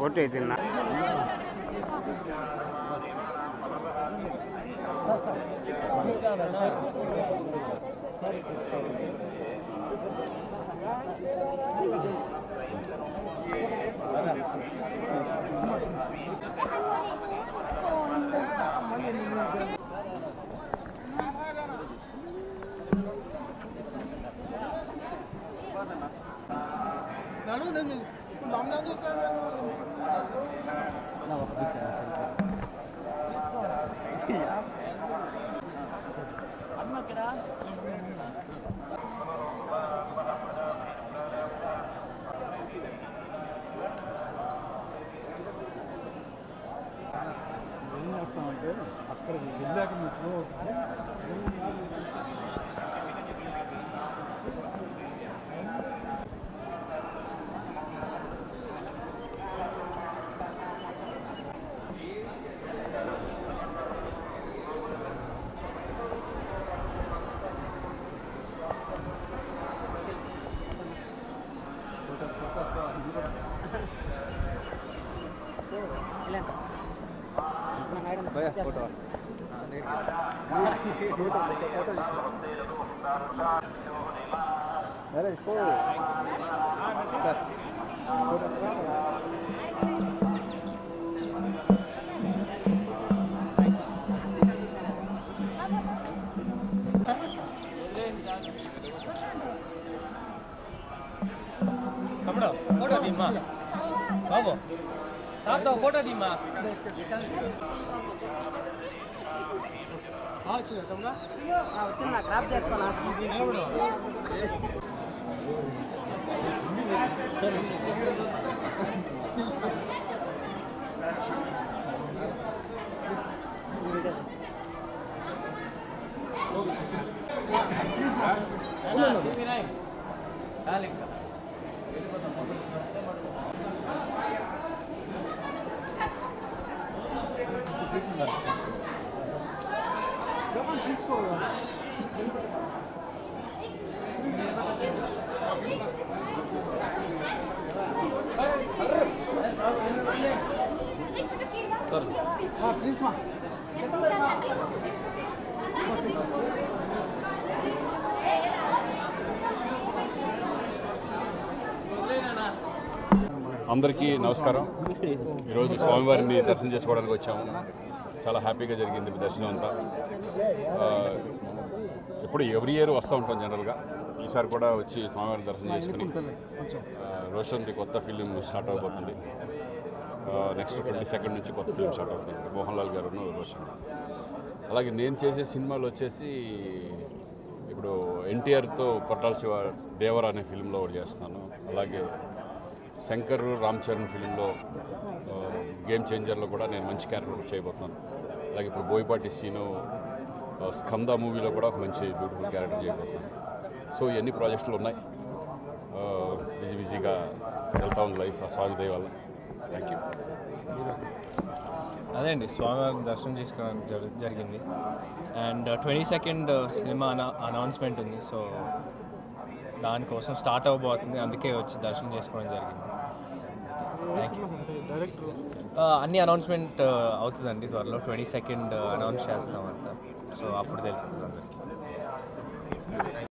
ఒకటే తిన్నా ఏం చేస్తామంటే అక్కడికి వెళ్ళాక మీకు ఫోటో అరే ఫోటో సార్ తమ్ముడు ఫోటో తీమ్మా బాబు సార్తో ఫోటో తీమ్మా వచ్చిందా తమ్ముడా వచ్చిందా క్రాప్ చేసుకోనా నిలబడు వినాయ్ చాలు ఇంకా అందరికీ నమస్కారం ఈరోజు స్వామివారిని దర్శనం చేసుకోవడానికి వచ్చాము చాలా హ్యాపీగా జరిగింది దర్శనం అంతా ఆ, ఎప్పుడు ఎవ్రీ ఇయర్ వస్తూ ఉంటాం జనరల్గా ఈసారి కూడా వచ్చి స్వామివారి దర్శనం చేసుకుని ఆ, రోషన్ది కొత్త ఫిలిం స్టార్ట్ అవబోతుంది నెక్స్ట్ ట్వంటీ సెకండ్ నుంచి కొత్త ఫిలిం స్టార్ట్ అవుతుంది మోహన్ లాల్ గారు రోషన్ అలాగే నేను చేసే సినిమాలు వచ్చేసి ఇప్పుడు ఎన్టీఆర్తో కొట్టాల శివ దేవర అనే ఫిలింలో ఒకటి చేస్తున్నాను అలాగే శంకర్ రామ్ చరణ్ ఫిలింలో ఆ, గేమ్ చేంజర్లో కూడా నేను మంచి క్యారెక్టర్ చేయబోతున్నాను అలాగే ఇప్పుడు బోయపాటి సీను ఆ, స్కంద మూవీలో కూడా ఒక మంచి బ్యూటిఫుల్ క్యారెక్టర్ చేయబోతున్నాను సో ఇవన్నీ ప్రాజెక్టులు ఉన్నాయి ఆ, బిజీ బిజీగా వెళ్తా ఉంది లైఫ్ ఆ స్వామి దయ వల్ల థ్యాంక్ యూ అదే అండి స్వామివారిని దర్శనం చేసుకోవడం జరి- జరిగింది అండ్ ట్వంటీ సెకండ్ సినిమా అన అనౌన్స్మెంట్ ఉంది సో దానికోసం స్టార్ట్ అవ్వబోతుంది అందుకే వచ్చి దర్శనం చేసుకోవడం జరిగింది థ్యాంక్ యూ డైరెక్టర్ అన్ని అనౌన్స్మెంట్ అవుతుందండి త్వరలో ట్వంటీ సెకండ్ అనౌన్స్ చేస్తాం అంతా సో అప్పుడు తెలుస్తుంది అందరికీ